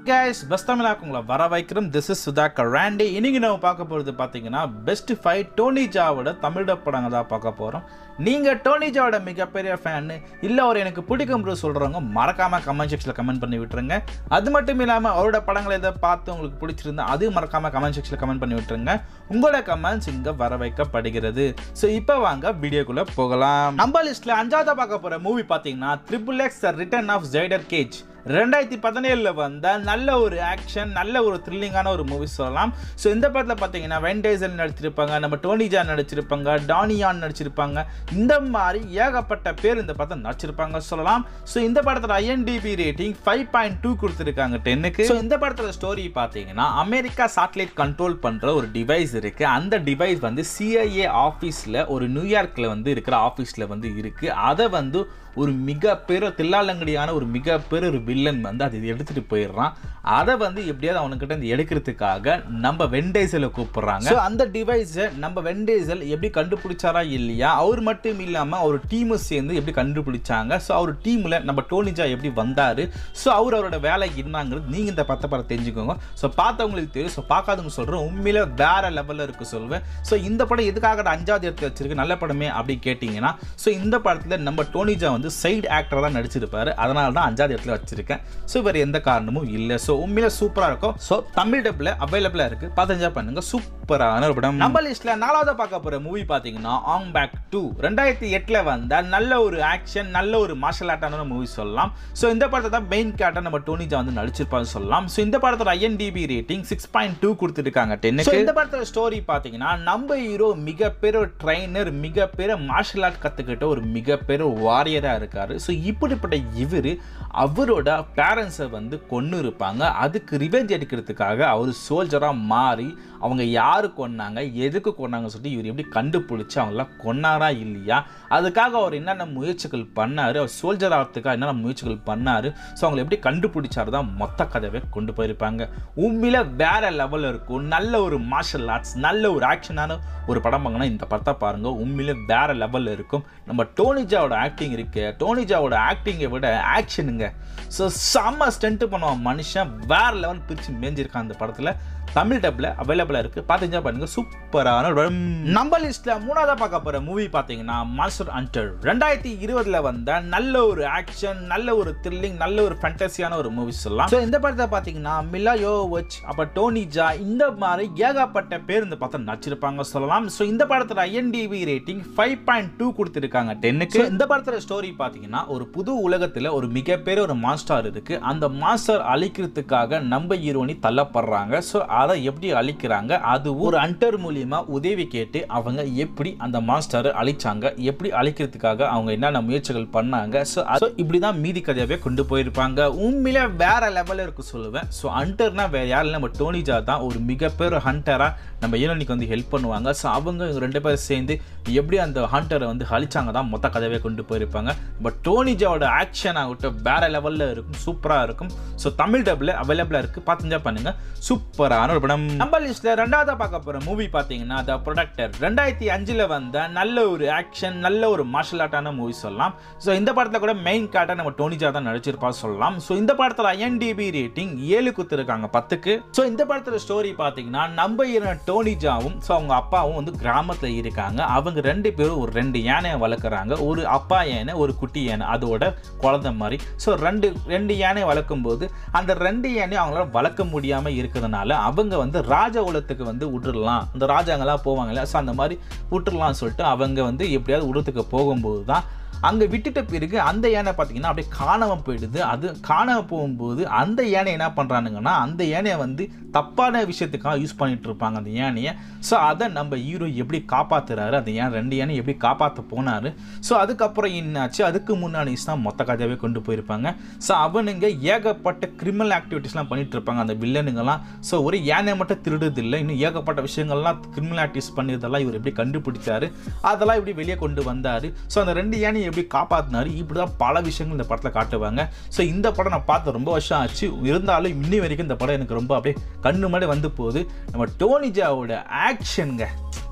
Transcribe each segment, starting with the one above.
Guys best தமிழாக்கு உங்களை வர வைக்கிறோம் திஸ் இஸ் சுதாகர் ராண்டி இன்னைக்கு நம்ம பார்க்க போகிறது பார்த்தீங்கன்னா பெஸ்ட் ஃபைவ் டோனி ஜாவோட தமிழ படங்க தான் பார்க்க போகிறோம் நீங்கள் டோனி ஜாவோட மிகப்பெரிய ஃபேனு இல்லை அவர் எனக்கு பிடிக்கும் சொல்கிறவங்க மறக்காமல் கமெண்ட் செக்ஷனில் கமெண்ட் பண்ணி விட்டுருங்க அது மட்டும் இல்லாமல் அவரோட படங்களை எதை பார்த்து உங்களுக்கு பிடிச்சிருந்தா அது மறக்காமல் கமெண்ட் செக்ஷனில் கமெண்ட் பண்ணி விட்டுருங்க உங்களோட கமெண்ட்ஸ் இங்கே வர வைக்கப்படுகிறது ஸோ இப்போ வாங்க வீடியோக்குள்ளே போகலாம் நம்ம லிஸ்ட்டில் அஞ்சாவது பார்க்க போகிற மூவி பார்த்தீங்கன்னா triple X the return of Xander Cage ரெண்டாயிரத்தி பதினேழில் வந்த நல்ல ஒரு ஆக்ஷன் நல்ல ஒரு த்ரில்லிங்கான ஒரு மூவி சொல்லலாம் ஸோ இந்த படத்தில் பார்த்தீங்கன்னா வென்டேசல் நடிச்சிருப்பாங்க நம்ம டோனிஜா நடிச்சிருப்பாங்க டானியான் நடிச்சிருப்பாங்க இந்த மாதிரி ஏகப்பட்ட பேர் இந்த படத்தை நடிச்சிருப்பாங்க சொல்லலாம் ஸோ இந்த படத்தில் IMDB rating five point two கொடுத்துருக்காங்க டென்னுக்கு ஸோ இந்த படத்தோட ஸ்டோரி பார்த்தீங்கன்னா அமெரிக்கா சாட்டலைட் கண்ட்ரோல் பண்ணுற ஒரு டிவைஸ் இருக்கு அந்த டிவைஸ் வந்து சிஐஏ ஆஃபீஸில் ஒரு நியூயார்க்கில் வந்து இருக்கிற ஆஃபீஸில் வந்து இருக்கு அதை வந்து ஒரு மிகப்பெரிய தில்லாலங்கடியான ஒரு மிகப்பெரிய ஒரு வில்லன் வந்து அதை எடுத்துட்டு போயிடுறான் அதை வந்து எப்படியாவது அவனுக்கிட்ட இருந்து எடுக்கிறதுக்காக நம்ம வெண்டேசலை கூப்பிடுறாங்க ஸோ அந்த டிவைஸை நம்ம வெண்டேசல் எப்படி கண்டுபிடிச்சாரா இல்லையா அவர் மட்டும் இல்லாமல் அவர் டீமும் சேர்ந்து எப்படி கண்டுபிடிச்சாங்க ஸோ அவர் டீமில் நம்ம டோனிஜா எப்படி வந்தார் ஸோ அவர் அவரோட வேலை என்னங்கிறது நீங்கள் இந்த பத்த படம் தெரிஞ்சுக்கோங்க ஸோ பார்த்தவங்களுக்கு தெரியும் ஸோ பார்க்காதவங்க சொல்கிறேன் உண்மையில வேற லெவலில் இருக்கு சொல்வேன் ஸோ இந்த படம் எதுக்காக அஞ்சாவது இடத்துல வச்சிருக்கு நல்ல படமே அப்படி கேட்டிங்கன்னா ஸோ இந்த படத்தில் நம்ம டோனிஜா வந்து சைடு ஆக்டராக தான் நடிச்சிருப்பாரு அதனால தான் அஞ்சாவது இடத்துல வச்சிருக்கேன் ஸோ வேறு எந்த காரணமும் இல்லை ஸோ உண்மையில சூப்பராக இருக்கும் ஸோ தமிழ் டப்பில் அவைலபிளாக இருக்குது பதினஞ்சா பண்ணுங்க சூப்பரான ஒரு படம் நம்ம லிஸ்ட்டில் நாலாவது பார்க்க போகிற மூவி பார்த்தீங்கன்னா ஆங் பேக் டூ ரெண்டாயிரத்தி எட்டில் வந்த நல்ல ஒரு ஆக்ஷன் நல்ல ஒரு மார்ஷல் ஆர்ட்டான மூவி சொல்லலாம் ஸோ இந்த படத்தை தான் மெயின் கேரக்டர் நம்ம டோனிஜா வந்து நடிச்சிருப்பான்னு சொல்லலாம் ஸோ இந்த படத்தோட IMDB rating six point two கொடுத்துருக்காங்க டென்னுக்கு இந்த படத்தோட ஸ்டோரி பார்த்தீங்கன்னா நம்ம ஹீரோ மிகப்பெரிய ஒரு ட்ரைனர் மிகப்பெரிய மார்ஷல் ஆர்ட் கற்றுக்கிட்ட ஒரு மிகப்பெரிய வாரியராக இருக்காரு ஸோ இப்படிப்பட்ட இவர் அவரோட பேரண்ட்ஸை வந்து கொன்று இருப்பாங்க அதுக்கு ரிவெஞ்ச் எடுக்கிறதுக்காக அவர் சோல்ஜராக மாறி அவங்க யாரு கொன்னாங்க எதுக்கு கொன்னாங்கன்னு சொல்லிட்டு இவர் எப்படி கண்டுபிடிச்சி அவங்களாம் கொன்னாரா இல்லையா அதுக்காக அவர் என்னென்ன முயற்சிகள் பண்ணார் அவர் சோல்ஜர் ஆகிறதுக்காக என்னென்ன முயற்சிகள் பண்ணார் ஸோ அவங்களை எப்படி கண்டுபிடிச்சாரு தான் மொத்த கதவை கொண்டு போயிருப்பாங்க உண்மையில வேற லெவலில் இருக்கும் நல்ல ஒரு மார்ஷல் ஆர்ட்ஸ் நல்ல ஒரு ஆக்ஷனான ஒரு படம் பார்க்கணும் இந்த படத்தை பாருங்க உண்மையில வேற லெவலில் இருக்கும் நம்ம டோனிஜாவோட ஆக்டிங் இருக்கு டோனிஜாவோட ஆக்டிங்கை விட ஆக்ஷனுங்க ஸோ செம்ம ஸ்டென்ட் பண்ணுவான் மனுஷன் வேற லெவல் பிரித்து மேஞ்சிருக்கான் அந்த படத்தில் தமிழ் டப்பில் அவைலபிளாக இருக்குது பார்த்து என்ஜாய் பண்ணுங்க சூப்பரான ஒரு படம். நம்ம லிஸ்ட்டில் மூணாவதாக பார்க்க போகிற மூவி பார்த்தீங்கன்னா மாஸ்டர் அண்டர் ரெண்டாயிரத்தி இருபதில் வந்த நல்ல ஒரு ஆக்ஷன் நல்ல ஒரு த்ரில்லிங் நல்ல ஒரு ஃபேண்டசியான ஒரு மூவி சொல்லலாம் ஸோ இந்த படத்தை பார்த்தீங்கன்னா மிலா யோவச் அப்போ டோனிஜா இந்த மாதிரி ஏகப்பட்ட பேர் இந்த படத்தை நடிச்சிருப்பாங்க சொல்லலாம் ஸோ இந்த படத்தில் IMDB rating five point two கொடுத்துருக்காங்க டென்னுக்கு இந்த படத்தோட ஸ்டோரி பார்த்தீங்கன்னா ஒரு புது உலகத்தில் ஒரு மிகப்பெரிய ஒரு மாஸ்டர் இருக்கு அந்த மாஸ்டர் அழிக்கிறதுக்காக நம்ம ஹீரோனி தள்ளப்படுறாங்க ஸோ அதை எப்படி அழிக்கிறாங்க அது ஒரு அண்டர் மூலியமா உதவி கேட்டு அவங்க எப்படி அந்த மாஸ்டரை அழிச்சாங்க எப்படி அழிக்கிறதுக்காக அவங்க என்னென்ன முயற்சிகள் பண்ணாங்க ஸோ இப்படி தான் மீதி கதையாவே கொண்டு போயிருப்பாங்க உண்மையில வேற லெவலில் இருக்கு சொல்லுவேன் ஸோ ஹண்டர்னா வேற யாரும் இல்லை நம்ம டோனிஜா தான் ஒரு மிகப்பெரிய ஹண்டரா நம்ம ஹீரோனிக்கு வந்து ஹெல்ப் பண்ணுவாங்க ஸோ அவங்க இவங்க ரெண்டு பேரும் சேர்ந்து எப்படி அந்த ஹண்டரை வந்து அழிச்சாங்க தான் மொத்த கதையாவே கொண்டு போயிருப்பாங்க பட் டோனிஜாவோட ஆக்ஷன் ஆகட்டும் வேற லெவலில் இருக்கும் சூப்பராக இருக்கும் ஸோ தமிழ் டப்பில் அவைலபிளாக இருக்குது பார்த்து enjoy பண்ணுங்க சூப்பரான ஒரு படம் நம்ம லிஸ்ட்ல ரெண்டாவதா பார்க்க போற மூவி பாத்தீங்கன்னா த ப்ரொடக்டர் ரெண்டாயிரத்தி அஞ்சுல வந்த நல்ல ஒரு ஆக்ஷன் நல்ல ஒரு மார்ஷல் ஆர்ட்டான மூவி சொல்லலாம் ஸோ இந்த படத்துல கூட மெயின் கேரக்டர் நம்ம டோனிஜா தான் நடிச்சிருப்பா சொல்லலாம் ஸோ இந்த படத்துல ஐஎன்டிபி ரேட்டிங் ஏழு குத்துருக்காங்க பத்துக்கு ஸோ இந்த படத்துல ஸ்டோரி பாத்தீங்கன்னா நம்ம ஹீரோ டோனிஜாவும் ஸோ அவங்க அப்பாவும் வந்து கிராமத்துல இருக்காங்க அவங்க ரெண்டு பேரும் ஒரு ரெண்டு யானையை வளர்க்குறாங்க ஒரு அப்பா யானை ஒரு குட்டி யானை அதோட குழந்தை மாதிரி ஸோ ரெண்டு ரெண்டு யானையை வளர்க்கும் போது அந்த ரெண்டு யானையும் அவங்களால வளர்க்க முடியாம இருக்கிறதுனால அவங்க வந்து ராஜ உலகத்துக்கு வந்து விட்டுடலாம் அந்த ராஜாங்கெல்லாம் போவாங்கல்ல ஸோ அந்த மாதிரி விட்டுடலாம்னு சொல்லிட்டு அவங்க வந்து எப்படியாவது உலகத்துக்கு போகும்போது தான் அங்கே விட்டுட்ட பிறகு அந்த யானை பார்த்தீங்கன்னா அப்படியே காணாமல் போயிடுது அது காணாமல் போகும்போது அந்த யானை என்ன பண்ணுறானுங்கன்னா அந்த யானையை வந்து தப்பான விஷயத்துக்காக யூஸ் பண்ணிட்டு இருப்பாங்க அந்த யானையை ஸோ அதை நம்ம ஹீரோ எப்படி காப்பாத்துறாரு அந்த யானை ரெண்டு யானை எப்படி காப்பாற்ற போனார் ஸோ அதுக்கப்புறம் என்னாச்சு அதுக்கு முன்னாடி தான் மொத்த கதையாகவே கொண்டு போயிருப்பாங்க ஸோ அவனுங்க ஏகப்பட்ட கிரிமினல் ஆக்டிவிட்டீஸ்லாம் பண்ணிட்டு இருப்பாங்க அந்த வில்லனுங்கெல்லாம் ஸோ ஒரு யானை மட்டும் திருடுது இல்லை இன்னும் ஏகப்பட்ட விஷயங்கள்லாம் கிரிமினல் ஆக்டிவிஸ் பண்ணியதெல்லாம் இவர் எப்படி கண்டுபிடிச்சாரு அதெல்லாம் இப்படி வெளியே கொண்டு வந்தார் ஸோ அந்த ரெண்டு யானையை எப்படி காப்பாற்றினாரு இப்படி தான் பல விஷயங்கள் இந்த படத்தில் காட்டுவாங்க ஸோ இந்த படம் நான் பார்த்து ரொம்ப வருஷம் ஆச்சு இருந்தாலும் இன்னி வரைக்கும் இந்த படம் எனக்கு ரொம்ப அப்படியே கண்ணு முன்னாடி வந்து போகுது நம்ம டோனிஜாவோட ஆக்ஷனுங்க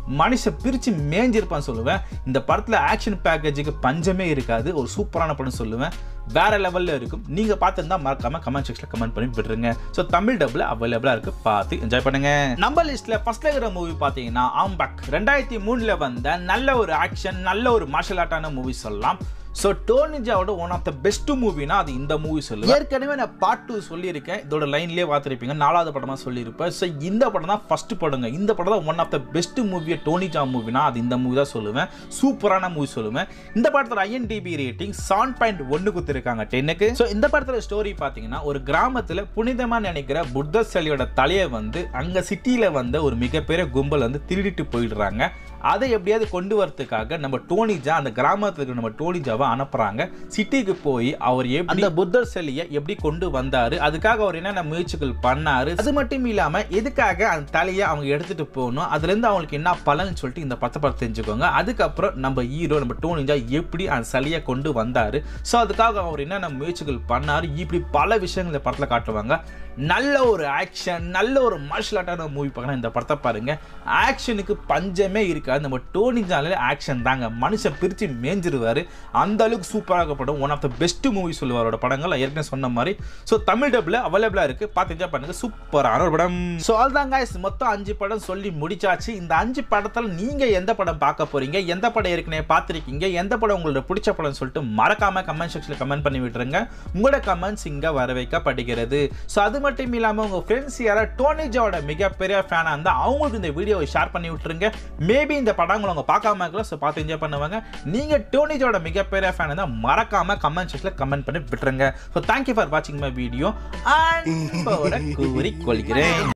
மனுஷன் பிரித்து மேஞ்சிருப்பான்னு சொல்லுவேன் இந்த படத்தில் ஆக்ஷன் பேக்கேஜுக்கு பஞ்சமே இருக்காது ஒரு சூப்பரான படம் சொல்லுவேன் வேற லெவலில் இருக்கும் நீங்கள் பார்த்துருந்தா மறக்காம கமெண்ட் செக்ஷனில் கமெண்ட் பண்ணி விட்டுருங்க ஸோ தமிழ் டப்பில் அவைலபிளாக இருக்கு பார்த்து என்ஜாய் பண்ணுங்க நம்ம லிஸ்ட்டில் ஃபர்ஸ்ட்ல இருக்கிற மூவி பார்த்தீங்கன்னா ஆம்பக் ரெண்டாயிரத்தி மூணில் வந்த நல்ல ஒரு ஆக்ஷன் நல்ல ஒரு மார்ஷல் ஆர்ட்டான மூவி சொல்லலாம் ஸோ டோனிஜாவோட ஒன் ஆஃப் த பெஸ்ட் மூவினா அது இந்த மூவி சொல்லுவேன் ஏற்கனவே நான் பார்ட் டூ சொல்லியிருக்கேன் இதோட லைன்லேயே பார்த்துருப்பீங்க நாலாவது படமாக சொல்லியிருப்பேன் ஸோ இந்த படம் தான் ஃபர்ஸ்ட் படங்க இந்த படம் தான் ஒன் ஆஃப் த பெஸ்ட் மூவியை டோனிஜா மூவினா அது இந்த மூவி தான் சொல்லுவேன் சூப்பரான மூவி சொல்லுவேன் இந்த படத்தோட ஐஎன்டிபி ரேட்டிங் செவன் பாயிண்ட் ஒன்று கொடுத்துருக்காங்க டென்னுக்கு ஸோ இந்த படத்தோட ஸ்டோரி பார்த்தீங்கன்னா ஒரு கிராமத்தில் புனிதமாக நினைக்கிற புத்த சிலையோட தலையை வந்து அங்கே சிட்டியில் வந்த ஒரு மிகப்பெரிய கும்பல் வந்து திருடிட்டு போயிடுறாங்க அதை எப்படியாவது கொண்டு வரதுக்காக நம்ம டோனிஜா அந்த கிராமத்தில் இருக்கிற நம்ம டோனிஜாவை அனுப்புறாங்க சிட்டிக்கு போய் அவர் எப்படி அந்த புத்தர் சிலையை எப்படி கொண்டு வந்தாரு அதுக்காக அவர் என்னென்ன முயற்சிகள் பண்ணாரு அது மட்டும் இல்லாம எதுக்காக அந்த தலையை அவங்க எடுத்துட்டு போகணும் அதுல இருந்து அவங்களுக்கு என்ன பலன் சொல்லிட்டு இந்த பத்து படம் தெரிஞ்சுக்கோங்க அதுக்கப்புறம் நம்ம ஹீரோ நம்ம டோனிஜா எப்படி அந்த சிலையை கொண்டு வந்தாரு ஸோ அதுக்காக அவர் என்னென்ன முயற்சிகள் பண்ணாரு இப்படி பல விஷயங்கள் இந்த படத்தில் காட்டுவாங்க நல்ல ஒரு ஆக்ஷன் நல்ல ஒரு மார்ஷல் ஆர்ட்டான மூவி பார்க்கணும் இந்த படத்தை பாருங்க ஆக்ஷனுக்கு பஞ்சமே இருக்காது நம்ம டோனி ஜாலே ஆக்ஷன் தாங்க மனுஷன் பிரித்து மேஞ்சிருவாரு அந்த அளவுக்கு சூப்பராக படம் one of the best movie சொல்லுவாரோட படங்கள் நான் ஏற்கனவே சொன்ன மாதிரி ஸோ தமிழ் டப்பில் அவைலபிளாக இருக்கு பார்த்து என்ஜாய் பண்ணுங்க சூப்பரான ஒரு படம் ஸோ அதுதான் guys மொத்தம் அஞ்சு படம் சொல்லி முடிச்சாச்சு இந்த அஞ்சு படத்தில் நீங்கள் எந்த படம் பார்க்க போறீங்க எந்த படம் ஏற்கனவே பார்த்துருக்கீங்க எந்த படம் உங்களுக்கு பிடிச்ச படம் சொல்லிட்டு மறக்காம கமெண்ட் செக்ஷனில் கமெண்ட் பண்ணி விட்டுருங்க உங்களோட கமெண்ட்ஸ் இங்கே வர வைக்கப்படுகிறது ஸோ அது மட்டும் இல்லாமல் உங்கள் ஃப்ரெண்ட்ஸ் யாராவது டோனிஜாவோட மிகப்பெரிய ஃபேனாக இருந்தால் அவங்களுக்கு இந்த வீடியோவை ஷேர் பண்ணி விட்டுருங்க மேபி இந்த படங்களை அவங்க பார்க்காம இருக்கலாம் ஸோ பார்த்து என்ஜாய் பண்ணுவாங்க நீங்கள் டோனிஜாவோட மிகப்பெரிய ஃபேன் இருந்தால் மறக்காம கமெண்ட் செக்ஷனில் கமெண்ட் பண்ணி விட்டுருங்க ஸோ தேங்க்யூ ஃபார் வாட்சிங் மை வீடியோ அண்ட் கூறி கொள்கிறேன்